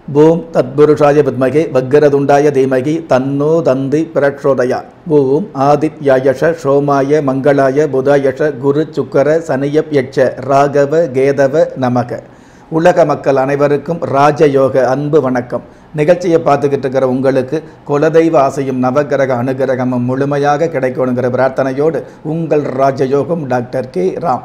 ஓம் தத்புருஷாய வித்மகே வக்கரதுண்டாய தீமகி தன்னோ தந்தி பிரச்சோதயா ஓம் ஆதித்யாயஷ சோமாய மங்களாய புதாயஷ குரு சுக்கர சனியப் யட்ச ராகவ கேதவ நமக உலக மக்கள் அனைவருக்கும் ராஜயோக அன்பு வணக்கம் நிகழ்ச்சியை பார்த்துக்கிட்டு இருக்கிற உங்களுக்கு குலதெய்வ ஆசையும் நவகிரக அனுகிரகமும் முழுமையாக கிடைக்கணுங்கிற பிரார்த்தனையோடு உங்கள் ராஜயோகம் டாக்டர் கே ராம்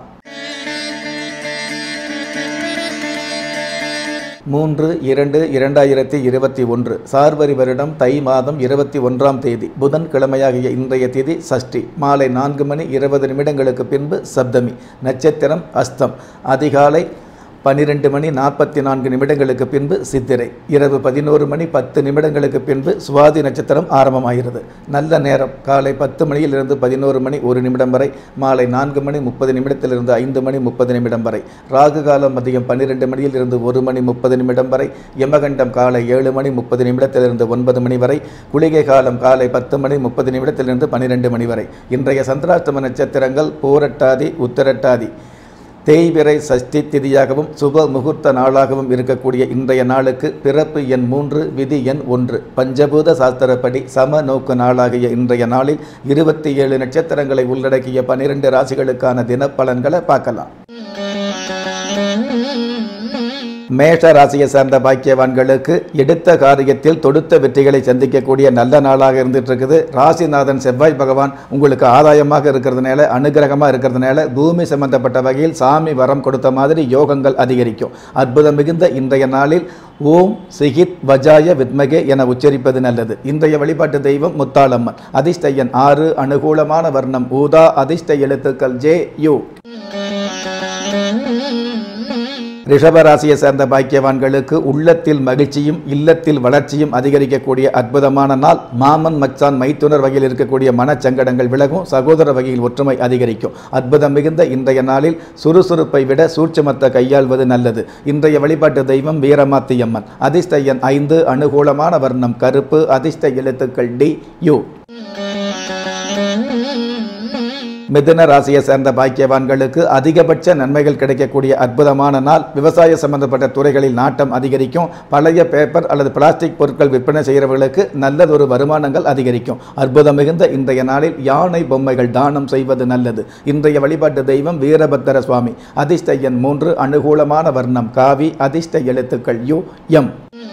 மூன்று இரண்டு இரண்டாயிரத்தி இருபத்தி ஒன்று சார்வரி வருடம் தை மாதம் இருபத்தி ஒன்றாம் தேதி புதன்கிழமையாகிய இன்றைய தேதி சஷ்டி மாலை நான்கு மணி இருபது நிமிடங்களுக்கு பின்பு சப்தமி நட்சத்திரம் அஸ்தம் அதிகாலை பன்னிரெண்டு மணி நாற்பத்தி நான்கு நிமிடங்களுக்கு பின்பு சித்திரை இரவு பதினோரு மணி பத்து நிமிடங்களுக்கு பின்பு சுவாதி நட்சத்திரம் ஆரம்பமாகிறது நல்ல நேரம் காலை பத்து மணியிலிருந்து பதினோரு மணி ஒரு நிமிடம் வரை மாலை நான்கு மணி முப்பது நிமிடத்திலிருந்து ஐந்து மணி முப்பது நிமிடம் வரை ராகு காலம் மதியம் பன்னிரெண்டு மணியிலிருந்து ஒரு மணி முப்பது நிமிடம் வரை யமகண்டம் காலை ஏழு மணி முப்பது நிமிடத்திலிருந்து ஒன்பது மணி வரை குளிகை காலம் காலை பத்து மணி முப்பது நிமிடத்திலிருந்து பன்னிரெண்டு மணி வரை இன்றைய சந்திராஷ்டம நட்சத்திரங்கள் பூரட்டாதி உத்தரட்டாதி தேய்பிறை சஷ்டி திதியாகவும் சுப முகூர்த்த நாளாகவும் இருக்கக்கூடிய இன்றைய நாளுக்கு பிறப்பு எண் மூன்று விதி எண் ஒன்று பஞ்சபூத சாஸ்திரப்படி சம நோக்கு நாளாகிய இன்றைய நாளில் இருபத்தி ஏழு நட்சத்திரங்களை உள்ளடக்கிய பனிரெண்டு ராசிகளுக்கான தினப்பலன்களை பார்க்கலாம் மேஷ ராசியை சார்ந்த பாக்கியவான்களுக்கு எடுத்த காரியத்தில் தொடுத்த வெற்றிகளை சந்திக்கக்கூடிய நல்ல நாளாக இருந்துட்டு இருக்குது ராசிநாதன் செவ்வாய் பகவான் உங்களுக்கு ஆதாயமாக இருக்கிறதுனால அனுகிரகமாக இருக்கிறதுனால பூமி சம்பந்தப்பட்ட வகையில் சாமி வரம் கொடுத்த மாதிரி யோகங்கள் அதிகரிக்கும் அற்புதம் மிகுந்த இன்றைய நாளில் ஓம் சிகித் வஜாய வித்மகே என உச்சரிப்பது நல்லது இன்றைய வழிபாட்டு தெய்வம் முத்தாளம்மன் அதிர்ஷ்ட எண் ஆறு அனுகூலமான வர்ணம் ஊதா அதிர்ஷ்ட எழுத்துக்கள் ஜே யு ரிஷபராசியை சேர்ந்த பாக்கியவான்களுக்கு உள்ளத்தில் மகிழ்ச்சியும் இல்லத்தில் வளர்ச்சியும் அதிகரிக்கக்கூடிய அற்புதமான நாள் மாமன் மச்சான் மைத்துனர் வகையில் இருக்கக்கூடிய மனச்சங்கடங்கள் விலகும் சகோதர வகையில் ஒற்றுமை அதிகரிக்கும் அற்புதம் மிகுந்த இன்றைய நாளில் சுறுசுறுப்பை விட சூட்சமத்தை கையாள்வது நல்லது இன்றைய வழிபாட்டு தெய்வம் வீரமாத்தியம்மன் அதிர்ஷ்ட எண் ஐந்து அனுகூலமான வர்ணம் கருப்பு அதிர்ஷ்ட எழுத்துக்கள் டி யு மிதுன ராசியை சேர்ந்த பாக்கியவான்களுக்கு அதிகபட்ச நன்மைகள் கிடைக்கக்கூடிய அற்புதமான நாள் விவசாய சம்பந்தப்பட்ட துறைகளில் நாட்டம் அதிகரிக்கும் பழைய பேப்பர் அல்லது பிளாஸ்டிக் பொருட்கள் விற்பனை செய்கிறவர்களுக்கு நல்லதொரு வருமானங்கள் அதிகரிக்கும் அற்புதம் மிகுந்த இன்றைய நாளில் யானை பொம்மைகள் தானம் செய்வது நல்லது இன்றைய வழிபாட்டு தெய்வம் வீரபத்திர சுவாமி அதிர்ஷ்ட எண் மூன்று அனுகூலமான வர்ணம் காவி அதிர்ஷ்ட எழுத்துக்கள் யு எம்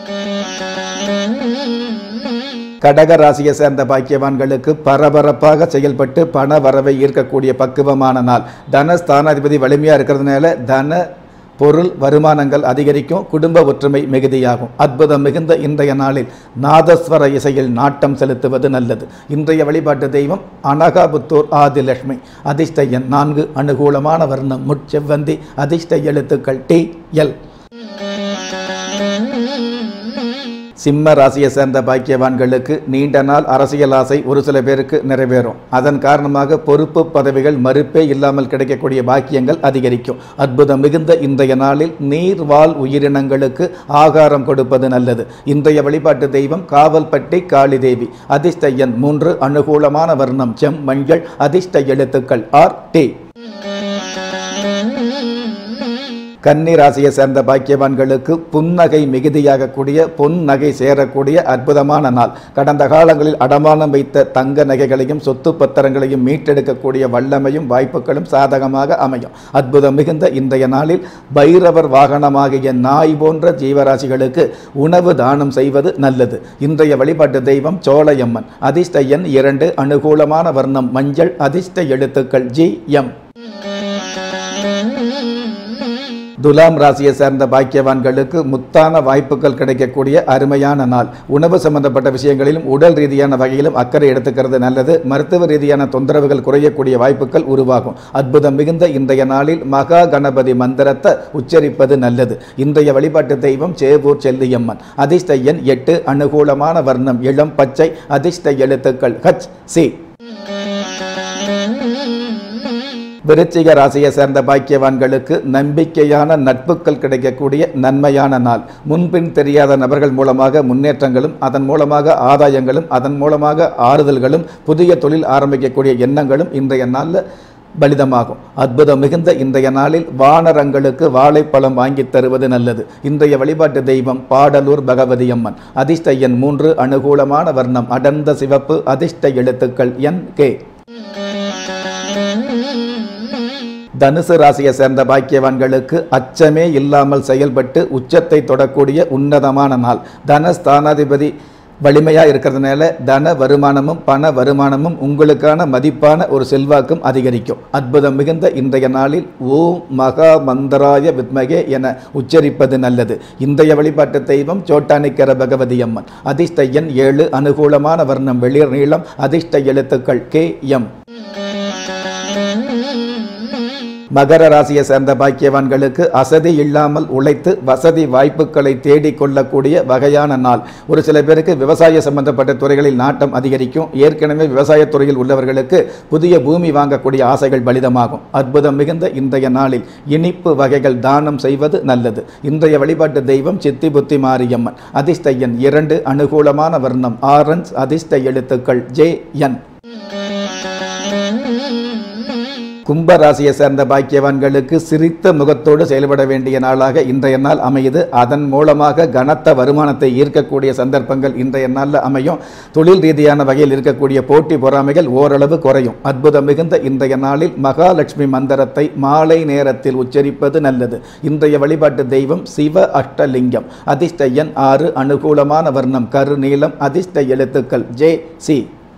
கடக ராசியை சேர்ந்த பாக்கியவான்களுக்கு பரபரப்பாக செயல்பட்டு பண வரவை ஈர்க்கக்கூடிய பக்குவமான நாள் தனஸ்தானாதிபதி வலிமையாக இருக்கிறதுனால தன பொருள் வருமானங்கள் அதிகரிக்கும் குடும்ப ஒற்றுமை மிகுதியாகும் அற்புதம் மிகுந்த இன்றைய நாளில் நாதஸ்வர இசையில் நாட்டம் செலுத்துவது நல்லது இன்றைய வழிபாட்டு தெய்வம் அனகாபுத்தூர் ஆதிலட்சுமி அதிர்ஷ்ட எண் நான்கு அனுகூலமான வர்ணம் முட்செவ்வந்தி அதிர்ஷ்ட எழுத்துக்கள் டி எல் சிம்ம ராசியை சேர்ந்த பாக்கியவான்களுக்கு நீண்ட நாள் அரசியல் ஆசை ஒரு சில பேருக்கு நிறைவேறும் அதன் காரணமாக பொறுப்பு பதவிகள் மறுப்பே இல்லாமல் கிடைக்கக்கூடிய பாக்கியங்கள் அதிகரிக்கும் அற்புதம் மிகுந்த இன்றைய நாளில் நீர்வாழ் உயிரினங்களுக்கு ஆகாரம் கொடுப்பது நல்லது இன்றைய வழிபாட்டு தெய்வம் காவல்பட்டி காளி தேவி அதிர்ஷ்ட எண் மூன்று அனுகூலமான வர்ணம் செம் மஞ்சள் அதிர்ஷ்ட எழுத்துக்கள் ஆர் டி கன்னி ராசியை சேர்ந்த பாக்கியவான்களுக்கு புன்னகை மிகுதியாகக்கூடிய பொன் நகை சேரக்கூடிய அற்புதமான நாள் கடந்த காலங்களில் அடமானம் வைத்த தங்க நகைகளையும் சொத்து பத்திரங்களையும் மீட்டெடுக்கக்கூடிய வல்லமையும் வாய்ப்புகளும் சாதகமாக அமையும் அற்புதம் மிகுந்த இன்றைய நாளில் பைரவர் வாகனமாகிய நாய் போன்ற ஜீவராசிகளுக்கு உணவு தானம் செய்வது நல்லது இன்றைய வழிபாட்டு தெய்வம் சோழையம்மன் அதிர்ஷ்ட எண் இரண்டு அனுகூலமான வர்ணம் மஞ்சள் அதிர்ஷ்ட எழுத்துக்கள் ஜி எம் துலாம் ராசியை சேர்ந்த பாக்கியவான்களுக்கு முத்தான வாய்ப்புகள் கிடைக்கக்கூடிய அருமையான நாள் உணவு சம்பந்தப்பட்ட விஷயங்களிலும் உடல் ரீதியான வகையிலும் அக்கறை எடுத்துக்கிறது நல்லது மருத்துவ ரீதியான தொந்தரவுகள் குறையக்கூடிய வாய்ப்புகள் உருவாகும் அற்புதம் மிகுந்த இன்றைய நாளில் மகா கணபதி மந்திரத்தை உச்சரிப்பது நல்லது இன்றைய வழிபாட்டு தெய்வம் சேவூர் செல்லியம்மன் அதிர்ஷ்ட எண் எட்டு அனுகூலமான வர்ணம் இளம் பச்சை அதிர்ஷ்ட எழுத்துக்கள் ஹச் சி விருச்சிக ராசியை சேர்ந்த பாக்கியவான்களுக்கு நம்பிக்கையான நட்புகள் கிடைக்கக்கூடிய நன்மையான நாள் முன்பின் தெரியாத நபர்கள் மூலமாக முன்னேற்றங்களும் அதன் மூலமாக ஆதாயங்களும் அதன் மூலமாக ஆறுதல்களும் புதிய தொழில் ஆரம்பிக்கக்கூடிய எண்ணங்களும் இன்றைய நாளில் பலிதமாகும் அற்புதம் மிகுந்த இன்றைய நாளில் வானரங்களுக்கு வாழைப்பழம் வாங்கித் தருவது நல்லது இன்றைய வழிபாட்டு தெய்வம் பாடலூர் பகவதி அம்மன் அதிர்ஷ்ட எண் மூன்று அனுகூலமான வர்ணம் அடர்ந்த சிவப்பு அதிர்ஷ்ட எழுத்துக்கள் என் கே தனுசு ராசியை சேர்ந்த பாக்கியவான்களுக்கு அச்சமே இல்லாமல் செயல்பட்டு உச்சத்தை தொடக்கூடிய உன்னதமான நாள் தனஸ்தானாதிபதி வலிமையாக இருக்கிறதுனால தன வருமானமும் பண வருமானமும் உங்களுக்கான மதிப்பான ஒரு செல்வாக்கும் அதிகரிக்கும் அற்புதம் மிகுந்த இன்றைய நாளில் ஓம் மகா மந்தராய வித்மகே என உச்சரிப்பது நல்லது இன்றைய வழிபாட்டு தெய்வம் சோட்டானிக்கர பகவதி அம்மன் அதிர்ஷ்ட எண் ஏழு அனுகூலமான வர்ணம் வெளிர் நீளம் அதிர்ஷ்ட எழுத்துக்கள் கே எம் மகர ராசியை சேர்ந்த பாக்கியவான்களுக்கு அசதி இல்லாமல் உழைத்து வசதி வாய்ப்புகளை தேடிக் கொள்ளக்கூடிய வகையான நாள் ஒரு சில பேருக்கு விவசாய சம்பந்தப்பட்ட துறைகளில் நாட்டம் அதிகரிக்கும் ஏற்கனவே விவசாயத் துறையில் உள்ளவர்களுக்கு புதிய பூமி வாங்கக்கூடிய ஆசைகள் பலிதமாகும் அற்புதம் மிகுந்த இன்றைய நாளில் இனிப்பு வகைகள் தானம் செய்வது நல்லது இன்றைய வழிபாட்டு தெய்வம் சித்தி புத்தி மாரியம்மன் அதிர்ஷ்ட எண் இரண்டு அனுகூலமான வர்ணம் ஆரஞ்ச் அதிர்ஷ்ட எழுத்துக்கள் ஜே என் கும்ப ராசியை சேர்ந்த பாக்கியவான்களுக்கு சிரித்த முகத்தோடு செயல்பட வேண்டிய நாளாக இன்றைய நாள் அமையுது அதன் மூலமாக கனத்த வருமானத்தை ஈர்க்கக்கூடிய சந்தர்ப்பங்கள் இன்றைய நாளில் அமையும் தொழில் ரீதியான வகையில் இருக்கக்கூடிய போட்டி பொறாமைகள் ஓரளவு குறையும் அற்புதம் மிகுந்த இன்றைய நாளில் மகாலட்சுமி மந்திரத்தை மாலை நேரத்தில் உச்சரிப்பது நல்லது இன்றைய வழிபாட்டு தெய்வம் சிவ அஷ்டலிங்கம் அதிர்ஷ்ட எண் ஆறு அனுகூலமான வர்ணம் கரு நீளம் அதிர்ஷ்ட எழுத்துக்கள் ஜே சி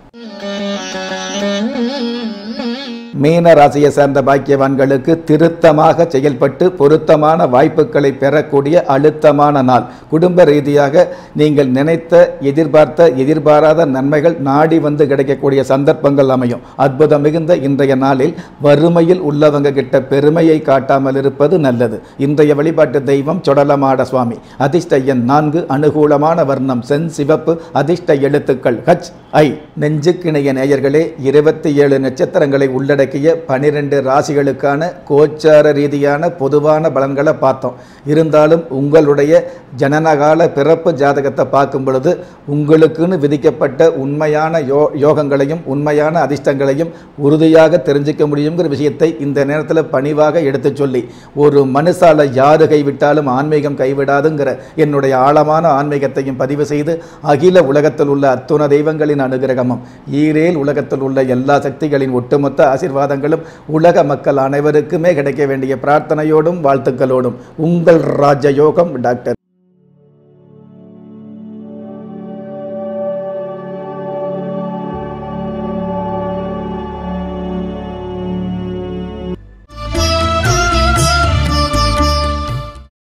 மீன ராசியை சேர்ந்த பாக்கியவான்களுக்கு திருத்தமாக செயல்பட்டு பொருத்தமான வாய்ப்புகளை பெறக்கூடிய அழுத்தமான நாள் குடும்ப ரீதியாக நீங்கள் நினைத்த எதிர்பார்த்த எதிர்பாராத நன்மைகள் நாடி வந்து கிடைக்கக்கூடிய சந்தர்ப்பங்கள் அமையும் அற்புதம் மிகுந்த இன்றைய நாளில் வறுமையில் உள்ளவங்க கிட்ட பெருமையை காட்டாமல் இருப்பது நல்லது இன்றைய வழிபாட்டு தெய்வம் சொடலமாட சுவாமி அதிர்ஷ்ட எண் நான்கு அனுகூலமான வர்ணம் சென் சிவப்பு அதிர்ஷ்ட எழுத்துக்கள் ஹச் ஐ நெஞ்சுக்கிணைய நேயர்களே இருபத்தி ஏழு நட்சத்திரங்களை உள்ளடக்கிய பனிரெண்டு ராசிகளுக்கான கோச்சார ரீதியான பொதுவான பலன்களை பார்த்தோம் இருந்தாலும் உங்களுடைய ஜனனகால பிறப்பு ஜாதகத்தை பார்க்கும் பொழுது உங்களுக்குன்னு விதிக்கப்பட்ட உண்மையான யோ யோகங்களையும் உண்மையான அதிர்ஷ்டங்களையும் உறுதியாக தெரிஞ்சுக்க முடியுங்கிற விஷயத்தை இந்த நேரத்தில் பணிவாக எடுத்துச் சொல்லி ஒரு மனுஷால யாரு கைவிட்டாலும் ஆன்மீகம் கைவிடாதுங்கிற என்னுடைய ஆழமான ஆன்மீகத்தையும் பதிவு செய்து அகில உலகத்தில் உள்ள அத்துண தெய்வங்களின் அனுகிரகமும் ஈரேல் உலகத்தில் உள்ள எல்லா சக்திகளின் ஒட்டுமொத்த ஆசீர்வாதங்களும் உலக மக்கள் அனைவருக்குமே கிடைக்க வேண்டிய பிரார்த்தனையோடும் வாழ்த்துக்களோடும் உங்கள் ராஜயோகம் டாக்டர்